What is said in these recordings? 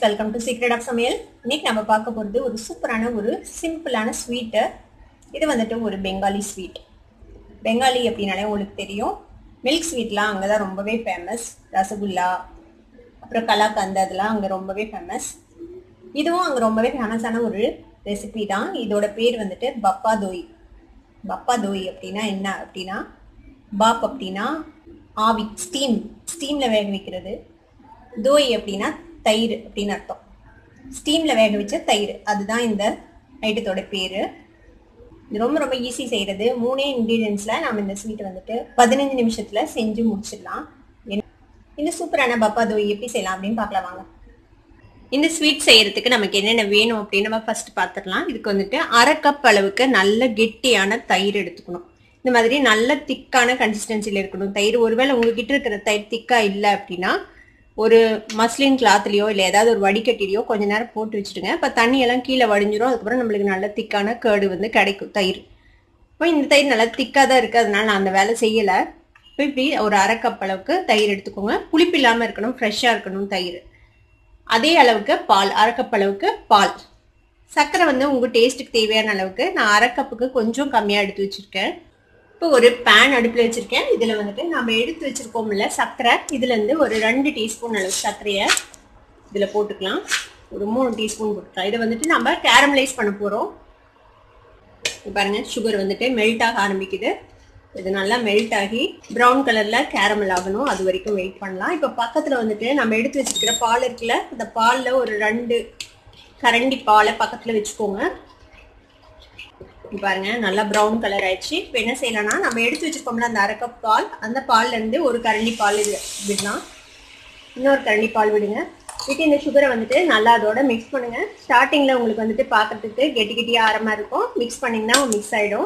welcome to secret of சமையல் இன்னைக்கு நம்ம பார்க்க போகிறது ஒரு சூப்பரான ஒரு சிம்பிளான ஸ்வீட்டு இது வந்துட்டு ஒரு பெங்காலி ஸ்வீட் பெங்காலி அப்படின்னாலே உங்களுக்கு தெரியும் மில்க் ஸ்வீட்லாம் அங்கே தான் ரொம்பவே ஃபேமஸ் ரசகுல்லா அப்புறம் கலாக்கந்த் அதெல்லாம் அங்கே ரொம்பவே ஃபேமஸ் இதுவும் அங்கே ரொம்பவே ஃபேமஸான ஒரு ரெசிபி தான் இதோட பேர் வந்துட்டு பப்பா தோய் பப்பா தோய் அப்படின்னா என்ன அப்படின்னா பாப் அப்படின்னா ஆவி ஸ்டீம் ஸ்டீமில் வேக வைக்கிறது தோய் அப்படின்னா தயிர் அப்படின்னு அர்த்தம் ஸ்டீமில் வேக வச்ச தயிர் அதுதான் இந்த ஐட்டத்தோட பேர் இது ரொம்ப ரொம்ப ஈஸி செய்கிறது மூணே இன்க்ரீடியன்ஸில் நம்ம இந்த ஸ்வீட் வந்துட்டு பதினஞ்சு நிமிஷத்தில் செஞ்சு முடிச்சிடலாம் என்ன- இந்த சூப்பரான பப்பா தோய் எப்படி செய்யலாம் அப்படின்னு பார்க்கலாம் வாங்க இந்த ஸ்வீட் செய்யறதுக்கு நமக்கு என்னென்ன வேணும் அப்படின்னு நம்ம ஃபர்ஸ்ட் பார்த்துடலாம் இதுக்கு வந்துட்டு அரை கப் அளவுக்கு நல்ல கெட்டியான தயிர் எடுத்துக்கணும் இந்த மாதிரி நல்ல திக்கான கன்சிஸ்டன்சியில் இருக்கணும் தயிர் ஒருவேளை உங்ககிட்ட இருக்கிற தயிர் திக்கா இல்லை அப்படின்னா ஒரு மஸ்லின் கிளாத்லயோ இல்லை ஏதாவது ஒரு வடிகட்டிலையோ கொஞ்ச நேரம் போட்டு வச்சுடுங்க இப்போ தண்ணியெல்லாம் கீழே வடிஞ்சிரும் அதுக்கப்புறம் நம்மளுக்கு நல்ல திக்கான கேர்டு வந்து கிடைக்கும் தயிர் இப்போ இந்த தயிர் நல்லா திக்காக தான் இருக்குது அதனால நான் அந்த வேலை செய்யலை இப்போ இப்படி ஒரு அரை கப் அளவுக்கு தயிர் எடுத்துக்கோங்க புளிப்பு இல்லாமல் இருக்கணும் ஃப்ரெஷ்ஷாக இருக்கணும் தயிர் அதே அளவுக்கு பால் அரை கப் அளவுக்கு பால் சர்க்கரை வந்து உங்கள் டேஸ்ட்டுக்கு தேவையான அளவுக்கு நான் அரை கப்புக்கு கொஞ்சம் கம்மியாக எடுத்து வச்சுருக்கேன் இப்போ ஒரு பேன் அடுப்பில் வச்சுருக்கேன் இதில் வந்துட்டு நம்ம எடுத்து வச்சுருக்கோம்ல சர்க்கரை இதுலேருந்து ஒரு ரெண்டு டீஸ்பூன் அளவு சர்க்கரையை இதில் போட்டுக்கலாம் ஒரு மூணு டீஸ்பூன் போட்டுக்கலாம் இதை வந்துட்டு நம்ம கேரமலைஸ் பண்ண போகிறோம் பாருங்க சுகர் வந்துட்டு மெல்ட் ஆக ஆரம்பிக்குது இது நல்லா மெல்ட் ஆகி ப்ரௌன் கலர்ல கேரமல் ஆகணும் அது வரைக்கும் வெயிட் பண்ணலாம் இப்போ பக்கத்துல வந்துட்டு நம்ம எடுத்து வச்சிருக்கிற பால் இருக்குல்ல அந்த பால்ல ஒரு ரெண்டு கரண்டி பாலை பக்கத்துல வச்சுக்கோங்க இங்க பாருங்க நல்லா ப்ரௌன் கலர் ஆயிடுச்சு இப்போ என்ன செய்யலாம்னா நம்ம எடுத்து வச்சிருக்கோம்ல அந்த அரை கப் பால் அந்த பால்ல இருந்து ஒரு கரண்டி பால் இது விடலாம் இன்னொரு கரண்டி பால் விடுங்க விட்டு இந்த சுகரை வந்துட்டு நல்லா அதோட மிக்ஸ் பண்ணுங்க ஸ்டார்டிங்ல உங்களுக்கு வந்துட்டு பார்க்கறதுக்கு கெட்டி கெட்டியா ஆரமா இருக்கும் மிக்ஸ் பண்ணீங்கன்னா மிக்ஸ் ஆயிடும்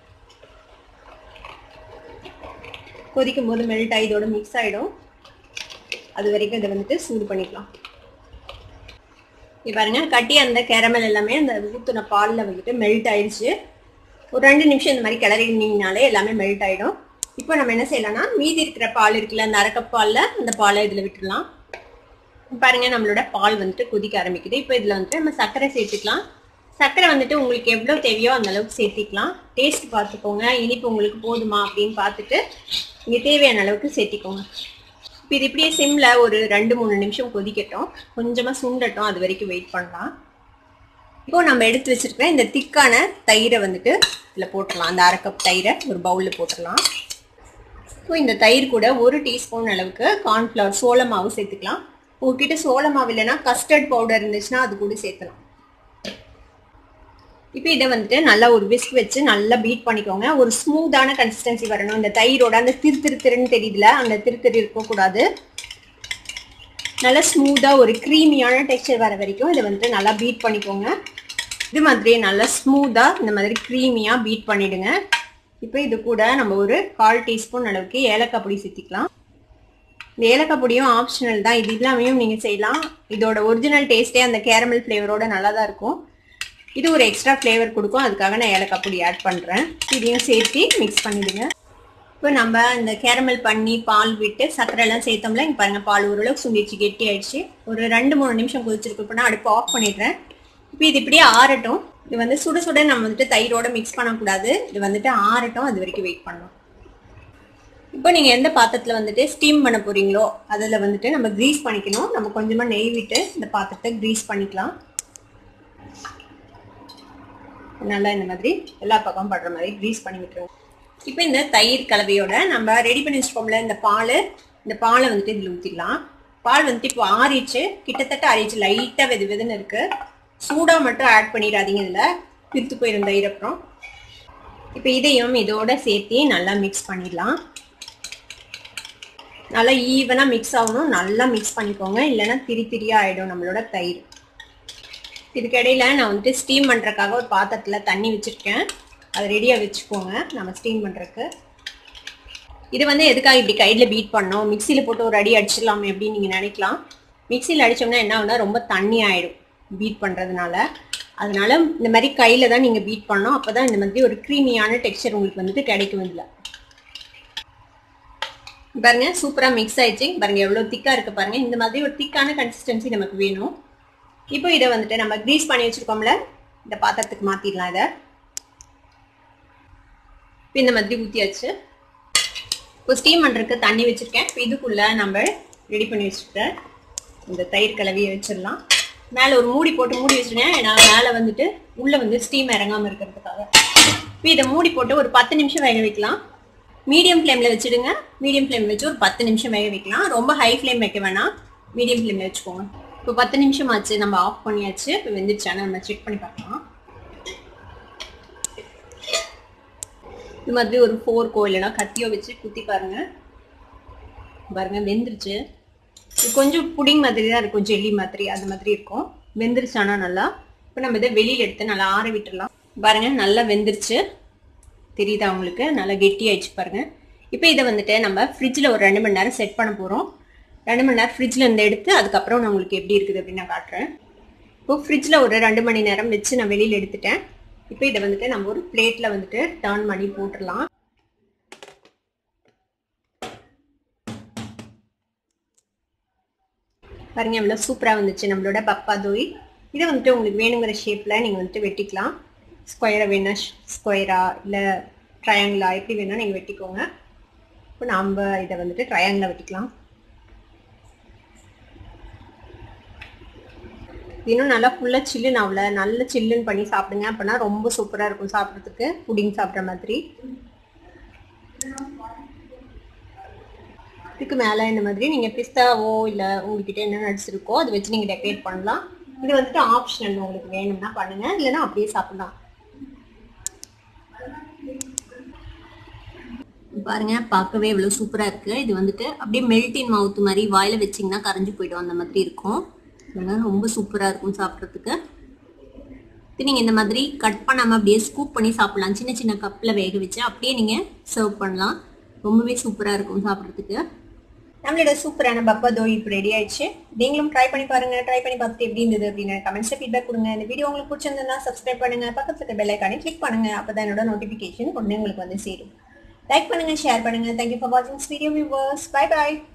கொதிக்கும் போது மெல்ட் ஆகி இதோட மிக்ஸ் ஆயிடும் அது வரைக்கும் இதை வந்துட்டு சூடு பண்ணிக்கலாம் இது பாருங்க கட்டி அந்த கேரமல் எல்லாமே அந்த ஊத்துன பால்ல வந்துட்டு மெல்ட் ஆயிடுச்சு ஒரு ரெண்டு நிமிஷம் இந்த மாதிரி கிளறினீங்கனாலே எல்லாமே மெல்ட் ஆயிடும் இப்போ நம்ம என்ன செய்யலாம்னா மீதி இருக்கிற பால் இருக்குல்ல அந்த அரைக்கப் பால்ல அந்த பாலை இதுல விட்டுடலாம் பாருங்க நம்மளோட பால் வந்துட்டு கொதிக்க ஆரம்பிக்குது இப்போ இதுல வந்துட்டு நம்ம சர்க்கரை சேர்த்துக்கலாம் சர்க்கரை வந்துட்டு உங்களுக்கு எவ்வளோ தேவையோ அந்த அளவுக்கு சேர்த்திக்கலாம் டேஸ்ட் பார்த்துக்கோங்க இனிப்பு உங்களுக்கு போதுமா அப்படின்னு பார்த்துட்டு இங்கே தேவையான அளவுக்கு சேர்த்திக்கோங்க இப்போ இது இப்படியே சிம்ல ஒரு ரெண்டு மூணு நிமிஷம் கொதிக்கட்டும் கொஞ்சமாக சுண்டட்டும் அது வரைக்கும் வெயிட் பண்ணலாம் இப்போ நம்ம எடுத்து வச்சிருக்கிற இந்த திக்கான தயிரை வந்துட்டு இதில் போட்டுடலாம் அந்த அரை கப் தயிரை ஒரு பவுலில் போட்டுடலாம் இப்போ இந்த தயிர் கூட ஒரு டீஸ்பூன் அளவுக்கு கார்ன்ஃப்ளவர் சோள மாவு சேர்த்துக்கலாம் உங்ககிட்ட சோள மாவு இல்லைன்னா கஸ்டர்ட் பவுடர் இருந்துச்சுன்னா அது கூட சேர்த்தலாம் இப்போ இதை வந்துட்டு நல்லா ஒரு விஸ்க் வச்சு நல்லா பீட் பண்ணிக்கோங்க ஒரு ஸ்மூத்தான கன்சிஸ்டன்சி வரணும் இந்த தயிரோட அந்த திரு திரு திருன்னு தெரியுதுல அந்த திரு திரு இருக்கக்கூடாது நல்லா ஸ்மூத்தாக ஒரு க்ரீமியான டெக்ஸ்சர் வர வரைக்கும் இதை வந்துட்டு நல்லா பீட் பண்ணிக்கோங்க இது மாதிரி நல்லா ஸ்மூத்தாக இந்த மாதிரி க்ரீமியாக பீட் பண்ணிடுங்க இப்போ இது கூட நம்ம ஒரு கால் டீஸ்பூன் அளவுக்கு ஏலக்காய் பொடி சேர்த்திக்கலாம் இந்த ஏலக்காய் பொடியும் ஆப்ஷனல் தான் இது இல்லாமையும் நீங்கள் செய்யலாம் இதோட ஒரிஜினல் டேஸ்ட்டே அந்த கேரமல் ஃப்ளேவரோட நல்லா தான் இருக்கும் இது ஒரு எக்ஸ்ட்ரா ஃப்ளேவர் கொடுக்கும் அதுக்காக நான் ஏலக்காய் பொடி ஆட் பண்ணுறேன் இதையும் சேர்த்து மிக்ஸ் பண்ணிடுங்க இப்போ நம்ம இந்த கேரமல் பண்ணி பால் விட்டு சர்க்கரை எல்லாம் சேர்த்தோம்ல இங்கே பாருங்க பால் ஓரளவுக்கு சுண்டிச்சு கெட்டி ஆயிடுச்சு ஒரு ரெண்டு மூணு நிமிஷம் கொதிச்சிருக்கு இப்போ நான் அடுப்பு ஆஃப் பண்ணிடுறேன் இப்போ இது இப்படியே ஆறட்டும் இது வந்து சுட சுட நம்ம வந்துட்டு தயிரோட மிக்ஸ் பண்ணக்கூடாது இது வந்துட்டு ஆறட்டும் அது வரைக்கும் வெயிட் பண்ணணும் இப்போ நீங்கள் எந்த பாத்திரத்தில் வந்துட்டு ஸ்டீம் பண்ண போறீங்களோ அதில் வந்துட்டு நம்ம க்ரீஸ் பண்ணிக்கணும் நம்ம கொஞ்சமாக நெய் விட்டு இந்த பாத்திரத்தை க்ரீஸ் பண்ணிக்கலாம் நல்லா இந்த மாதிரி எல்லா பக்கமும் படுற மாதிரி க்ரீஸ் பண்ணி விட்டுருவோம் இப்போ இந்த தயிர் கலவையோட நம்ம ரெடி பண்ணி வச்சுக்கோம்ல இந்த பால் இந்த பாலை வந்துட்டு இதில் ஊற்றிடலாம் பால் வந்துட்டு இப்போ ஆறிச்சு கிட்டத்தட்ட ஆறிச்சு லைட்டாக வெது வெதுன்னு இருக்கு சூடாக மட்டும் ஆட் பண்ணிடாதீங்க இதில் பிரித்து போயிடும் தயிர் அப்புறம் இப்போ இதையும் இதோட சேர்த்து நல்லா மிக்ஸ் பண்ணிடலாம் நல்லா ஈவனாக மிக்ஸ் ஆகணும் நல்லா மிக்ஸ் பண்ணிக்கோங்க இல்லைன்னா திரி திரியாக ஆகிடும் நம்மளோட தயிர் இதுக்கிடையில நான் வந்துட்டு ஸ்டீம் பண்ணுறதுக்காக ஒரு பாத்திரத்தில் தண்ணி வச்சுருக்கேன் அதை ரெடியாக வச்சுக்கோங்க நம்ம ஸ்டீம் பண்ணுறதுக்கு இது வந்து எதுக்காக இப்படி கையில் பீட் பண்ணோம் மிக்சியில் போட்டு ஒரு அடி அடிச்சிடலாமே அப்படின்னு நீங்கள் நினைக்கலாம் மிக்சியில் அடித்தோம்னா என்ன ஆகுனா ரொம்ப தண்ணி ஆகிடும் பீட் பண்ணுறதுனால அதனால இந்த மாதிரி கையில் தான் நீங்கள் பீட் பண்ணோம் அப்போ தான் இந்த மாதிரி ஒரு க்ரீமியான டெக்ஸ்சர் உங்களுக்கு வந்துட்டு கிடைக்கும் இதில் பாருங்க சூப்பராக மிக்ஸ் ஆயிடுச்சு பாருங்க எவ்வளோ திக்காக இருக்கு பாருங்க இந்த மாதிரி ஒரு திக்கான கன்சிஸ்டன்சி நமக்கு வேணும் இப்போ இதை வந்துட்டு நம்ம க்ரீஸ் பண்ணி வச்சிருக்கோம்ல இந்த பாத்திரத்துக்கு மாத்திடலாம் இதை இப்போ இந்த மாதிரி ஊற்றியாச்சு இப்போ ஸ்டீம் பண்ணுறதுக்கு தண்ணி வச்சுருக்கேன் இப்போ இதுக்குள்ள நம்ம ரெடி பண்ணி வச்சுருக்கேன் இந்த தயிர் கலவையை வச்சிடலாம் மேலே ஒரு மூடி போட்டு மூடி வச்சுருக்கேன் நான் மேலே வந்துட்டு உள்ளே வந்து ஸ்டீம் இறங்காமல் இருக்கிறதுக்காக இப்போ இதை மூடி போட்டு ஒரு பத்து நிமிஷம் வேக வைக்கலாம் மீடியம் ஃப்ளேமில் வச்சுடுங்க மீடியம் ஃப்ளேம் வச்சு ஒரு பத்து நிமிஷம் வேக வைக்கலாம் ரொம்ப ஹை ஃப்ளேம் வைக்க வேணாம் மீடியம் ஃப்ளேமில் வச்சுக்கோங்க இப்போ பத்து நிமிஷம் ஆச்சு நம்ம ஆஃப் பண்ணியாச்சு இப்போ வெந்துருச்சானு நம்ம செக் பண்ணி பார்க்கலாம் இது மாதிரி ஒரு ஃபோர்க்கோ இல்லைனா கத்தியோ வச்சு குத்தி பாருங்க பாருங்க வெந்துருச்சு இது கொஞ்சம் புடிங் மாதிரி தான் இருக்கும் ஜெல்லி மாதிரி அது மாதிரி இருக்கும் வெந்துருச்சானா நல்லா இப்போ நம்ம இதை வெளியில் எடுத்து நல்லா ஆற விட்டுடலாம் பாருங்க நல்லா வெந்துருச்சு தெரியுதா உங்களுக்கு நல்லா கெட்டி ஆயிடுச்சு பாருங்க இப்போ இதை வந்துட்டு நம்ம ஃப்ரிட்ஜில் ஒரு ரெண்டு மணி நேரம் செட் பண்ண போகிறோம் ரெண்டு மணி நேரம் ஃப்ரிட்ஜில் இருந்து எடுத்து அதுக்கப்புறம் நான் உங்களுக்கு எப்படி இருக்குது அப்படின்னு நான் காட்டுறேன் இப்போ ஃப்ரிட்ஜில் ஒரு ரெண்டு மணி நேரம் வச்சு நான் வெளியில் எடுத்துட்டேன் இப்போ இதை வந்துட்டு நம்ம ஒரு பிளேட்டில் வந்துட்டு டர்ன் பண்ணி போட்டுடலாம் பாருங்க எவ்வளோ சூப்பராக வந்துச்சு நம்மளோட பப்பா தோய் இதை வந்துட்டு உங்களுக்கு வேணுங்கிற ஷேப்பில் நீங்கள் வந்துட்டு வெட்டிக்கலாம் ஸ்கொயராக வேணா ஸ்கொயரா இல்லை ட்ரையாங்கிளா எப்படி வேணால் நீங்கள் வெட்டிக்கோங்க இப்போ நம்ம இதை வந்துட்டு ட்ரையாங்கிளாக வெட்டிக்கலாம் இன்னும் நல்லா ஃபுல்லாக சில்லுன்னு ஆகல நல்ல சில்லுன்னு பண்ணி சாப்பிடுங்க அப்படின்னா ரொம்ப சூப்பராக இருக்கும் சாப்பிட்றதுக்கு புடிங் சாப்பிட்ற மாதிரி இதுக்கு மேலே இந்த மாதிரி நீங்கள் பிஸ்தாவோ இல்லை உங்ககிட்ட என்ன நட்ஸ் இருக்கோ அதை வச்சு நீங்கள் டெக்கரேட் பண்ணலாம் இது வந்துட்டு ஆப்ஷனல் உங்களுக்கு வேணும்னா பண்ணுங்க இல்லைன்னா அப்படியே சாப்பிடலாம் பாருங்க பார்க்கவே இவ்வளோ சூப்பராக இருக்குது இது வந்துட்டு அப்படியே மெல்டின் மவுத் மாதிரி வாயில் வச்சிங்கன்னா கரைஞ்சி போயிடும் அந்த மாதிரி இருக்கும் ரொம்ப சூப்பராக இருக்கும் சாப்பிட்றதுக்கு இது நீங்கள் இந்த மாதிரி கட் பண்ணாமல் அப்படியே ஸ்கூப் பண்ணி சாப்பிட்லாம் சின்ன சின்ன கப்பில் வேக வச்சு அப்படியே நீங்கள் சர்வ் பண்ணலாம் ரொம்பவே சூப்பராக இருக்கும் சாப்பிட்றதுக்கு நம்மளோட சூப்பரான பப்பா தோய் இப்போ ரெடி ஆயிடுச்சு நீங்களும் ட்ரை பண்ணி பாருங்க ட்ரை பண்ணி பார்த்துட்டு எப்படி இருந்தது அப்படின்னு கமெண்ட்ஸ்ல ஃபீட்பேக் கொடுங்க இந்த வீடியோ உங்களுக்கு பிடிச்சிருந்ததுன்னா சப்ஸ்கிரைப் பண்ணுங்க பக்கத்துல இருக்க பெல் ஐக்கானே கிளிக் பண்ணுங்க அப்பதான் என்னோட நோட்டிஃபிகேஷன் உடனே உங்களுக்கு வந்து சேரும் லைக் பண்ணுங்க ஷேர் பண்ணுங்க தேங்க்யூ ஃபார் வாட்சிங் வீடியோ வியூவர்ஸ் பை பாய்